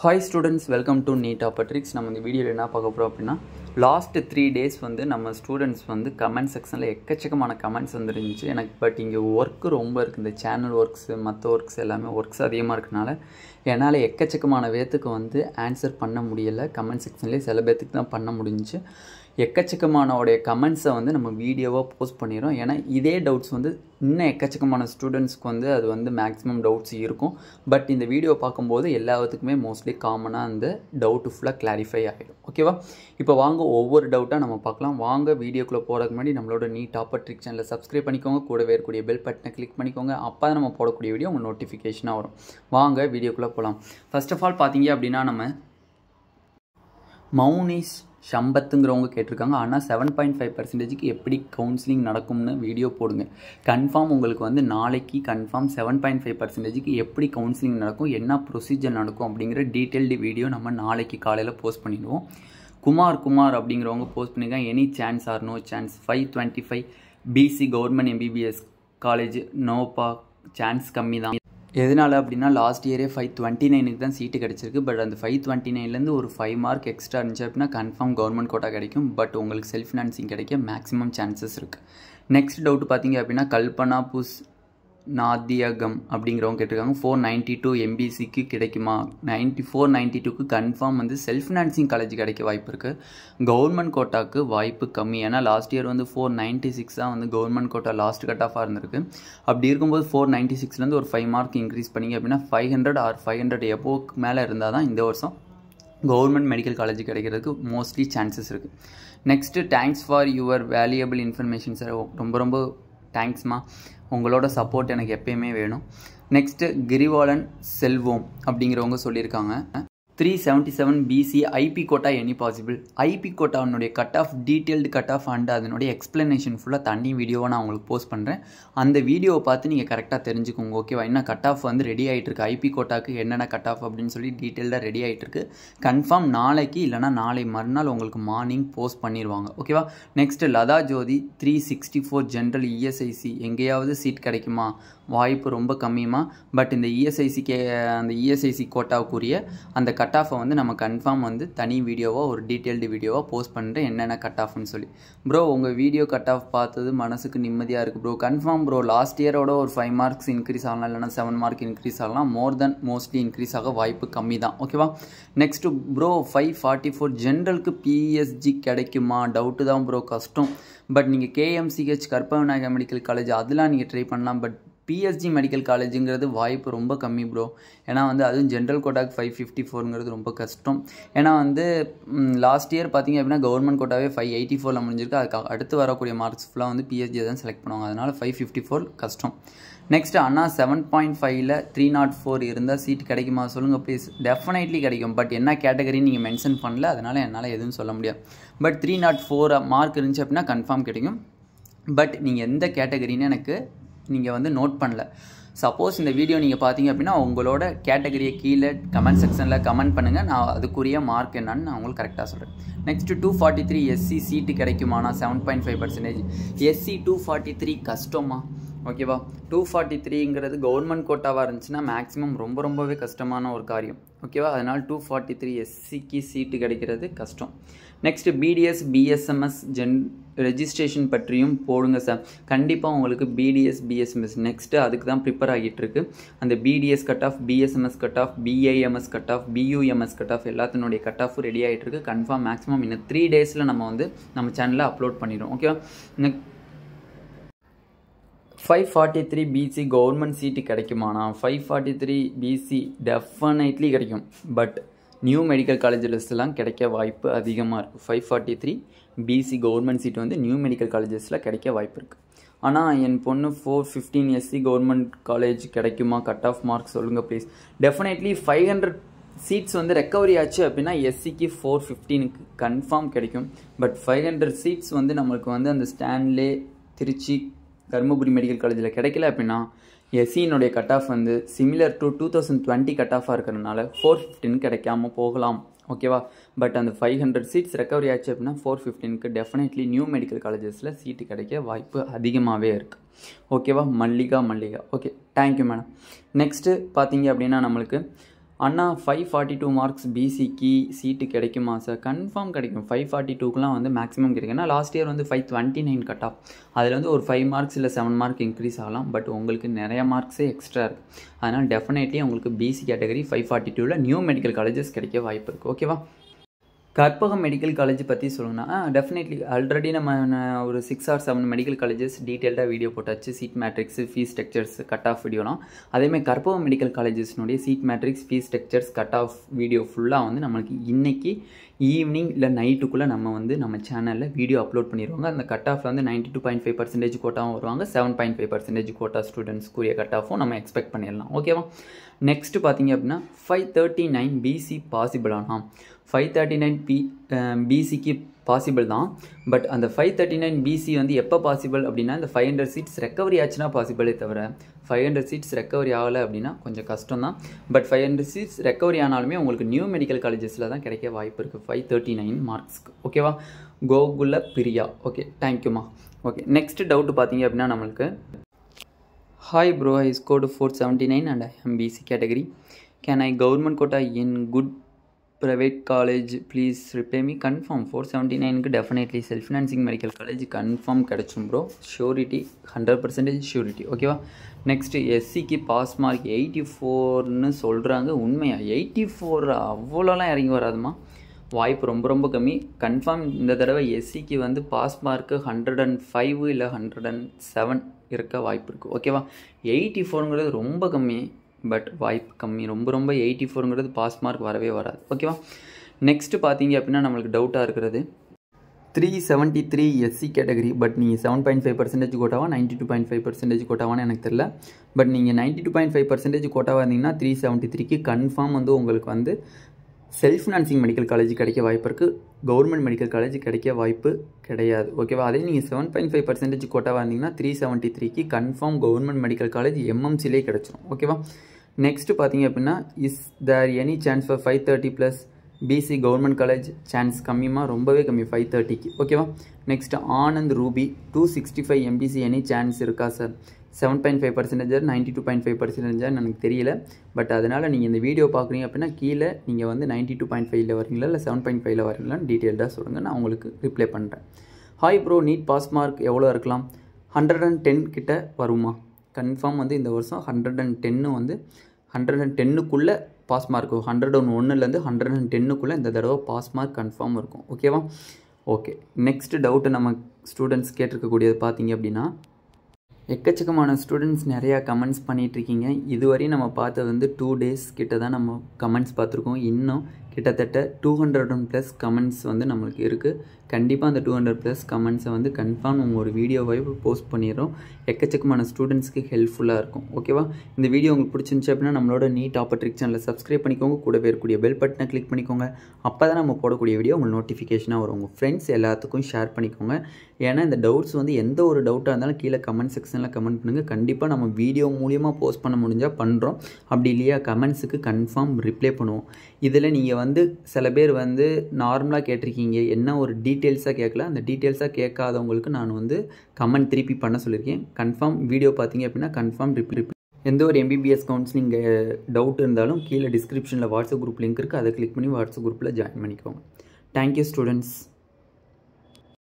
Hi students welcome to NEET ஆப்பட்ரிக்ஸ் நம்ம இந்த வீடியோவில் என்ன பார்க்க போகிறோம் அப்படின்னா லாஸ்ட் த்ரீ டேஸ் வந்து நம்ம ஸ்டூடெண்ட்ஸ் வந்து கமெண்ட் செக்ஷனில் எக்கச்சக்கமான கமெண்ட்ஸ் வந்துருந்துச்சு எனக்கு பட் இங்கே ஒர்க்கு ரொம்ப இருக்குது இந்த சேனல் ஒர்க்ஸு மற்ற ஒர்க்ஸ் எல்லாமே ஒர்க்ஸ் அதிகமாக இருக்கனால என்னால் எக்கச்சக்கமான பேத்துக்கு வந்து ஆன்சர் பண்ண முடியலை கமெண்ட் செக்ஷன்லேயே சில பேத்துக்கு தான் பண்ண முடிஞ்சுச்சு எக்கச்சக்கமானோடைய கமெண்ட்ஸை வந்து நம்ம வீடியோவாக போஸ்ட் பண்ணிடுறோம் ஏன்னா இதே டவுட்ஸ் வந்து இன்னும் எக்கச்சக்கமான ஸ்டூடெண்ட்ஸ்க்கு வந்து அது வந்து மேக்ஸிமம் டவுட்ஸ் இருக்கும் பட் இந்த வீடியோ பார்க்கும்போது எல்லாத்துக்குமே மோஸ்ட்லி காமனாக அந்த டவுட்டு ஃபுல்லாக கிளாரிஃபை ஆகிடும் ஓகேவா இப்போ வாங்க ஒவ்வொரு டவுட்டாக நம்ம பார்க்கலாம் வாங்க வீடியோக்குள்ளே போகிறதுக்கு முன்னாடி நம்மளோட நீ டாப்பர் ட்ரிக் சேனலை சப்ஸ்கிரைப் பண்ணிக்கோங்க கூடவே இருக்கக்கூடிய பெல் பட்டனை கிளிக் பண்ணிக்கோங்க அப்போ தான் நம்ம போடக்கூடிய வீடியோ உங்கள் நோட்டிஃபிகேஷனாக வரும் வாங்க வீடியோக்குள்ளே போகலாம் ஃபர்ஸ்ட் ஆஃப் ஆல் பார்த்தீங்க அப்படின்னா நம்ம மௌனிஸ் சம்பத்துங்கிறவங்க கேட்டிருக்காங்க ஆனால் செவன் பாயிண்ட் ஃபைவ் பர்சன்டேஜுக்கு எப்படி கவுன்சிலிங் நடக்கும்னு வீடியோ போடுங்க கன்ஃபார்ம் உங்களுக்கு வந்து நாளைக்கு கன்ஃபார்ம் செவன் பாயிண்ட் ஃபைவ் பர்சன்டேஜுக்கு எப்படி கவுன்சிலிங் நடக்கும் என்ன ப்ரொசீஜர் நடக்கும் அப்படிங்கிற டீட்டெயில்டு வீடியோ நம்ம நாளைக்கு காலையில் போஸ்ட் பண்ணிடுவோம் குமார் குமார் அப்படிங்கிறவங்க போஸ்ட் பண்ணியிருக்காங்க any chance or no chance five twenty five BC government MBBS college நோப்பா சான்ஸ் கம்மி தான் எதனால் அப்படின்னா லாஸ்ட் இயரே ஃபைவ் டுவெண்ட்டி நைனுக்கு தான் சீட்டு கிடச்சிருக்கு பட் அந்த ஃபைவ் டுவெண்ட்டி நைன்லேருந்து ஒரு ஃபைவ் மார்க் எக்ஸ்ட்ரா இருந்துச்சு அப்படின்னா கன்ஃபார்ம் கவர்மெண்ட் கோட்டா கிடைக்கும் பட் உங்களுக்கு செல்ஃப் ஃபினான்சிங் கிடைக்க மேக்ஸிமம் சான்சஸ் இருக்குது நெக்ஸ்ட் டவுட் பார்த்தீங்க அப்படின்னா கல்பனா புஸ் நாத்தியகம் அப்படிங்கிறவங்க கேட்டிருக்காங்க ஃபோர் நைன்ட்டி டூ எம்பிசிக்கு கிடைக்குமா நைன்ட்டி ஃபோர் நைன்ட்டி டூக்கு கன்ஃபார்ம் வந்து செல்ஃப் ஃபினான்சிங் காலேஜ் கிடைக்க வாய்ப்பு இருக்குது கவர்மெண்ட் கோட்டாக்கு வாய்ப்பு கம்மி ஏன்னா லாஸ்ட் இயர் வந்து ஃபோர் நைன்ட்டி சிக்ஸ் தான் வந்து கவர்மெண்ட் கோட்டா லாஸ்ட் கட் ஆஃபாக இருந்திருக்கு அப்படி இருக்கும்போது ஃபோர் நைன்ட்டி சிக்ஸ்லேருந்து ஒரு ஃபைவ் மார்க் இன்க்ரீஸ் பண்ணிங்க அப்படின்னா five hundred or five hundred எபோக்கு மேலே இருந்தால் தான் இந்த வருஷம் கவர்மெண்ட் மெடிக்கல் காலேஜ் கிடைக்கிறதுக்கு மோஸ்ட்லி சான்சஸ் இருக்குது next thanks for your valuable information sir ரொம்ப ரொம்ப தேங்க்ஸ்மா உங்களோட சப்போர்ட் எனக்கு எப்பயுமே வேணும் நெக்ஸ்ட்டு கிரிவாலன் செல்வோம் அப்படிங்கிறவங்க சொல்லியிருக்காங்க three seventy seven PC IP quota any possible IP கோட்டாவினுடைய cut off detailed cut off and அதனுடைய எக்ஸ்ப்ளனேஷன் ஃபுல்லாக தனி வீடியோவை நான் உங்களுக்கு போஸ்ட் பண்ணுறேன் அந்த வீடியோவை பார்த்து நீங்கள் கரெக்டாக தெரிஞ்சுக்கோங்க ஓகேவா என்ன கட் ஆஃப் வந்து ரெடி ஆகிட்டு இருக்கு ஐபி கோட்டாக்கு என்னென்ன கட் ஆஃப் அப்படின்னு சொல்லி டீட்டெயில்டாக ரெடி ஆகிட்டு இருக்கு கன்ஃபார்ம் நாளைக்கு இல்லைனா நாளை மறுநாள் உங்களுக்கு மார்னிங் போஸ்ட் பண்ணிடுவாங்க ஓகேவா next Latha Jothi three sixty four general ESIC எங்கேயாவது சீட் கிடைக்குமா வாய்ப்பு ரொம்ப கம்மியுமா பட் இந்த இஎஸ்ஐசிக்கு அந்த இஎஸ்ஐசி கோட்டாவுக்குரிய அந்த கட் ஆஃபை வந்து நம்ம கன்ஃபார்ம் வந்து தனி வீடியோவாக ஒரு டீட்டெயில்டு வீடியோவாக போஸ்ட் பண்ணுறேன் என்னென்ன கட் ஆஃப்னு சொல்லி ப்ரோ உங்கள் வீடியோ கட் ஆஃப் பார்த்தது மனசுக்கு நிம்மதியாக இருக்குது ப்ரோ கன்ஃபார்ம் ப்ரோ லாஸ்ட் இயரோட ஒரு ஃபைவ் மார்க்ஸ் இன்க்ரீஸ் ஆகலாம் இல்லைனா செவன் மார்க் இன்க்ரீஸ் ஆகலாம் மோர் தென் மோஸ்ட்லி இன்க்ரீஸ் ஆக வாய்ப்பு கம்மி தான் ஓகேவா next bro five forty four ஜென்ரலுக்கு பிஎஸ்ஜி கிடைக்குமா டவுட்டு தான் ப்ரோ கஷ்டம் பட் நீங்கள் கேஎம்சிஹெச் கற்பகநாயகா மெடிக்கல் காலேஜ் அதெல்லாம் நீங்கள் ட்ரை பண்ணலாம் பட் பிஎஸ்ஜி மெடிக்கல் காலேஜுங்கிறது வாய்ப்பு ரொம்ப கம்மி ப்ரோ ஏன்னா வந்து அதுவும் ஜென்ரல் கோட்டாக்கு ஃபைவ் ஃபிஃப்டி ஃபோருங்கிறது ரொம்ப கஷ்டம் ஏன்னா வந்து லாஸ்ட் இயர் பார்த்தீங்க அப்படின்னா கவர்மெண்ட் கோட்டாவே ஃபைவ் எயிட்டி ஃபோரில் முடிஞ்சிருக்கு அதுக்கு அடுத்து வரக்கூடிய மார்க்ஸ் ஃபுல்லாக வந்து பிஎஸ்ஜி தான் செலக்ட் பண்ணுவாங்க அதனால் ஃபைவ் ஃபிஃப்டி ஃபோர் கஷ்டம் நெக்ஸ்ட் அண்ணா செவன் பாயிண்ட் ஃபைவ்ல த்ரீ நாட் ஃபோர் இருந்தால் சீட் கிடைக்குமா சொல்லுங்கள் ப்ளீஸ் டெஃபினெட்லி கிடைக்கும் பட் என்ன கேட்டகரின்னு நீங்கள் மென்ஷன் பண்ணல அதனால் என்னால் எதுவும் சொல்ல முடியாது but three nought four mark இருந்துச்சு அப்படின்னா கன்ஃபார்ம் கிடைக்கும் பட் நீங்கள் எந்த கேட்டகரின்னு எனக்கு நீங்கள் வந்து நோட் பண்ணல சப்போஸ் இந்த வீடியோ நீங்கள் பார்த்தீங்க அப்படின்னா உங்களோட கேட்டகரியை கீழே கமெண்ட் செக்ஷனில் கமெண்ட் பண்ணுங்கள் நான் அதுக்குரிய மார்க் என்னன்னு நான் உங்களுக்கு கரெக்டாக சொல்கிறேன் next two forty three SC seat கிடைக்குமாண்ணா seven point five percentage SC two forty three கஷ்டமா ஓகேவா டூ ஃபார்ட்டி த்ரீங்கிறது கவர்மெண்ட் கோட்டாவாக இருந்துச்சுன்னா மேக்ஸிமம் ரொம்ப ரொம்பவே கஷ்டமான ஒரு காரியம் ஓகேவா அதனால் டூ ஃபார்ட்டி த்ரீ எஸ்சிக்கு சீட்டு கிடைக்கிறது கஷ்டம் next BDS BSMS gen registration பற்றியும் போடுங்க சார் கண்டிப்பாக உங்களுக்கு பிடிஎஸ் பிஎஸ்எம்எஸ் நெக்ஸ்ட்டு அதுக்கு தான் ப்ரிப்பேர் ஆகிட்டு இருக்கு அந்த BDS cut off BSMS cut off BIMS cut off BUMS cut off எல்லாத்தினுடைய கட் ஆஃப் ரெடி ஆகிட்டு இருக்கு கன்ஃபார்ம் மேக்ஸிமம் இன்னும் த்ரீ டேஸில் நம்ம வந்து நம்ம சேனலில் அப்லோட் பண்ணிடுவோம் ஓகேவா next five forty three BC government seat கிடைக்குமாண்ணா five forty three BC definitely கிடைக்கும் பட் நியூ மெடிக்கல் காலேஜ் லிஸ்ட்லாம் கிடைக்க வாய்ப்பு அதிகமாக இருக்குது five forty three BC government seat வந்து நியூ மெடிக்கல் காலேஜஸில் கிடைக்க வாய்ப்பு இருக்குது ஆனால் என் பொண்ணு four fifteen SC government college கிடைக்குமா கட் ஆஃப் மார்க் சொல்லுங்கள் please definitely five hundred seats வந்து ரெக்கவரி ஆச்சு அப்படின்னா எஸ்சிக்கு ஃபோர் ஃபிஃப்டீனுக்கு கன்ஃபார்ம் கிடைக்கும் பட் ஃபைவ் ஹண்ட்ரட் சீட்ஸ் வந்து நம்மளுக்கு வந்து அந்த ஸ்டான்லே திருச்சி தருமபுரி மெடிக்கல் காலேஜில் கிடைக்கல அப்படின்னா எஸ்சியினுடைய கட் ஆஃப் வந்து similar to two thousand twenty cut ஆஃபாக இருக்கிறதுனால ஃபோர் ஃபிஃப்டின் கிடைக்காம போகலாம் ஓகேவா பட் அந்த ஃபைவ் ஹண்ட்ரட் சீட்ஸ் ரெக்கவரி ஆச்சு அப்படின்னா ஃபோர் ஃபிஃப்டீனுக்கு டெஃபினெட்லி நியூ மெடிக்கல் காலேஜஸில் சீட்டு கிடைக்க வாய்ப்பு அதிகமாகவே இருக்குது ஓகேவா Mallika Mallika okay thank you madam next பார்த்தீங்க அப்படின்னா நம்மளுக்கு அண்ணா ஃபைவ் ஃபார்ட்டி டூ மார்க்ஸ் பிசிக்கு சீட்டு கிடைக்குமா சார் கன்ஃபார்ம் கிடைக்கும் ஃபைவ் ஃபார்ட்டி டூக்குலாம் வந்து மேக்ஸிமம் கிடைக்கும் ஏன்னா லாஸ்ட் இயர் வந்து five twenty nine cut off அதில் வந்து ஒரு ஃபைவ் மார்க்ஸ் இல்லை செவன் மார்க் இன்க்ரீஸ் ஆகலாம் பட் உங்களுக்கு நிறைய மார்க்ஸே எக்ஸ்ட்ரா இருக்குது அதனால் டெஃபினெட்லி உங்களுக்கு பிசி கேட்டகரி ஃபைவ் ஃபார்ட்டி டூவில் நியூ மெடிக்கல் காலேஜஸ் கிடைக்க வாய்ப்பு இருக்குது ஓகேவா கற்பகம் மெடிக்கல் காலேஜ் பற்றி சொல்லுங்கன்னா டெஃபினெட்லி ஆல்ரெடி நம்ம ந- ஒரு six or seven medical colleges டீட்டெயில்டாக வீடியோ போட்டாச்சு seat matrix fees structures cut off வீடியோலாம் அதேமாதிரி கற்பகம் மெடிக்கல் காலேஜஸ்னுடைய seat matrix fees structures cut off video ஃபுல்லாக வந்து நம்மளுக்கு இன்னைக்கு ஈவினிங் இல்லை நைட்டுக்குள்ளே நம்ம வந்து நம்ம சேனலில் வீடியோ அப்லோட் பண்ணிடுவாங்க அந்த கட் ஆஃப்ல வந்து ninety two point five percentage கோட்டாவும் வருவாங்க seven point five percentage quota ஸ்டூடெண்ட்ஸ்க்குரிய கட் ஆஃபும் நம்ம எக்ஸ்பெக்ட் பண்ணிடலாம் ஓகேவா நெக்ஸ்ட் பார்த்தீங்க அப்படின்னா five thirty nine BC possible ஆனால் ஃபைவ் தேர்ட்டி நைன் பி பிசிக்கு பாசிபிள் தான் பட் அந்த ஃபைவ் தேர்ட்டி நைன் பிசி வந்து எப்போ பாசிபிள் அப்படின்னா இந்த ஃபைவ் ஹண்ட்ரட் சீட்ஸ் ரெக்கவரி ஆச்சுன்னா பாசிபிளே தவிர ஃபைவ் ஹண்ட்ரட் சீட்ஸ் ரெக்கவரி ஆகலை அப்படின்னா கொஞ்சம் கஷ்டம் தான் but five hundred seats recovery ஆனாலுமே உங்களுக்கு நியூ மெடிக்கல் காலேஜஸில் தான் கிடைக்க வாய்ப்பு இருக்குது ஃபைவ் தேர்ட்டி நைன் மார்க்ஸ்க்கு ஓகேவா கோகுல பிரியா ஓகே தேங்க்யூமா ஓகே நெக்ஸ்ட் டவுட் பார்த்தீங்க அப்படின்னா நம்மளுக்கு Hi bro, I scored 479 and I am BC category. Can I government quota in good private college please repay me? Confirm 479க்கு definitely self financing medical college confirm கிடைச்சும் bro. Surety 100% surety ஓகேவா next எஸ்சிக்கு pass mark eighty ஃபோர்னு சொல்கிறாங்க உண்மையா eighty four அவ்வளோலாம் இறங்கி வராதுமா வாய்ப்பு ரொம்ப ரொம்ப கம்மி கன்ஃபார்ம் இந்த தடவை எஸ்சிக்கு வந்து pass mark hundred and five இல்லை ஹண்ட்ரட் அண்ட் செவன் இருக்க வாய்ப்பு இருக்குது ஓகேவா எயிட்டி ஃபோருங்கிறது ரொம்ப கம்மி பட் வாய்ப்பு கம்மி ரொம்ப ரொம்ப எயிட்டி ஃபோருங்கிறது பாஸ் மார்க் வரவே வராது ஓகேவா நெக்ஸ்ட்டு பார்த்தீங்க அப்படின்னா நம்மளுக்கு டவுட்டாக இருக்கிறது three seventy three SC category but நீங்கள் செவன் பாயிண்ட் ஃபைவ் பர்சன்டேஜ் கோட்டாவா ninety two point five percentage கோட்டாவான்னு எனக்கு தெரியல பட் நீங்கள் ninety two point five percentage கோட்டாவாக இருந்தீங்கன்னா த்ரீ செவன்ட்டி த்ரீக்கு கன்ஃபார்ம் வந்து உங்களுக்கு வந்து செல்ஃப் ஃபினான்சிங் மெடிக்கல் காலேஜ் கிடைக்க வாய்ப்பு இருக்குது கவர்மெண்ட் மெடிக்கல் காலேஜ் கிடைக்க வாய்ப்பு கிடையாது ஓகேவா அதே நீங்கள் செவன் பாயிண்ட் ஃபைவ் பர்சன்டேஜ் கோட்டாவாக இருந்தீங்கன்னா த்ரீ செவன்ட்டி த்ரீக்கு கன்ஃபார்ம் கவர்மெண்ட் மெடிக்கல் காலேஜ் எம்எம்சிலே கிடச்சிரும் ஓகேவா நெக்ஸ்ட் பார்த்தீங்க அப்படின்னா is there any chance for five thirty plus BC government college chance கம்மிமா ரொம்பவே கம்மி ஃபைவ் தேர்ட்டிக்கு ஓகேவா next Anand Ruby two sixty five MBC any chance இருக்கா சார் செவன் பாயிண்ட் ஃபைவ் பர்சன்டேஜர் நைன்ட்டி டூ பாயிண்ட் ஃபைவ் பர்சன்டேஜர் எனக்கு தெரியல பட் அதனால் நீங்கள் இந்த வீடியோ பார்க்குறீங்க அப்படின்னா கீழே நீங்கள் வந்து நைன்ட்டி டூ பாயிண்ட் ஃபைவ்ல வரீங்களா இல்லை செவன் பாயிண்ட் ஃபைவ்ல வரீங்களான்னு டீட்டெயில்டாக சொல்லுங்கள் நான் உங்களுக்கு ரிப்ளை பண்ணுறேன் hi bro NEET pass mark எவ்வளோ இருக்கலாம் ஹண்ட்ரட் அண்ட் டென் கிட்ட வருமா கன்ஃபார்ம் வந்து இந்த வருஷம் ஹண்ட்ரட் அண்ட் டென்னு வந்து ஹண்ட்ரட் அண்ட் டென்னுக்குள்ளே பாஸ் மார்க் ஹண்ட்ரட் ஒன் ஒன்றுலேருந்து ஹண்ட்ரட் அண்ட் டென்னுக்குள்ளே இந்த தடவை பாஸ் மார்க் கன்ஃபார்ம் இருக்கும் ஓகேவா ஓகே நெக்ஸ்ட் டவுட்டு நம்ம ஸ்டூடெண்ட்ஸ் கேட்டிருக்கக்கூடியது பார்த்தீங்க அப்படின்னா எக்கச்சக்கமான ஸ்டூடெண்ட்ஸ் நிறையா கமெண்ட்ஸ் பண்ணிகிட்ருக்கீங்க இதுவரையும் நம்ம பார்த்தது வந்து டூ டேஸ் கிட்ட தான் நம்ம கமெண்ட்ஸ் பார்த்துருக்கோம் இன்னும் கிட்டத்தட்ட two hundred and plus comments வந்து நம்மளுக்கு இருக்குது கண்டிப்பாக அந்த டூ ஹண்ட்ரட் ப்ளஸ் கமெண்ட்ஸை வந்து கன்ஃபார்ம் உங்கள் ஒரு வீடியோவை போஸ்ட் பண்ணிடுறோம் எக்கச்சக்கமான ஸ்டூடெண்ட்ஸ்க்கு ஹெல்ப்ஃபுல்லாக இருக்கும் ஓகேவா இந்த வீடியோ உங்களுக்கு பிடிச்சிருந்துச்சு அப்படின்னா நம்மளோட நீட் ஆப்பர்ட்ரிக் சேனலை சப்ஸ்கிரைப் பண்ணிக்கோங்க கூடவே இருக்கக்கூடிய பெல் பட்டனை கிளிக் பண்ணிக்கோங்க அப்போ தான் நம்ம போடக்கூடிய வீடியோ உங்களுக்கு நோட்டிஃபிகேஷனாக வரும் உங்கள் ஃப்ரெண்ட்ஸ் எல்லாத்துக்கும் ஷேர் பண்ணிக்கோங்க ஏன்னா இந்த டவுட்ஸ் வந்து எந்த ஒரு டவுட்டாக இருந்தாலும் கீழே கமெண்ட் செக்ஷனில் கமெண்ட் பண்ணுங்கள் கண்டிப்பாக நம்ம வீடியோ மூலியமாக போஸ்ட் பண்ண முடிஞ்சால் பண்ணுறோம் அப்படி இல்லையா கமெண்ட்ஸுக்கு கன்ஃபார்ம் ரிப்ளை பண்ணுவோம் இதில் நீங்கள் வந்து சில பேர் வந்து நார்மலாக கேட்டிருக்கீங்க என்ன ஒரு டீட்டெயில்ஸாக கேட்கல அந்த டீட்டெயில்ஸாக கேட்காதவங்களுக்கு நான் வந்து கமெண்ட் திருப்பி பண்ண சொல்லியிருக்கேன் கன்ஃபார்ம் வீடியோ பார்த்தீங்க அப்படின்னா கன்ஃபார்ம் ரிப்ளை எந்த ஒரு எம்பிபிஎஸ் கவுன்சிலிங் டவுட் இருந்தாலும் கீழே டிஸ்கிரிப்ஷனில் வாட்ஸ்அப் குரூப் லிங்க் இருக்குது அதை கிளிக் பண்ணி வாட்ஸ்அப் குரூப்பில் ஜாயின் பண்ணிக்கோங்க தேங்க்யூ ஸ்டூடெண்ட்ஸ்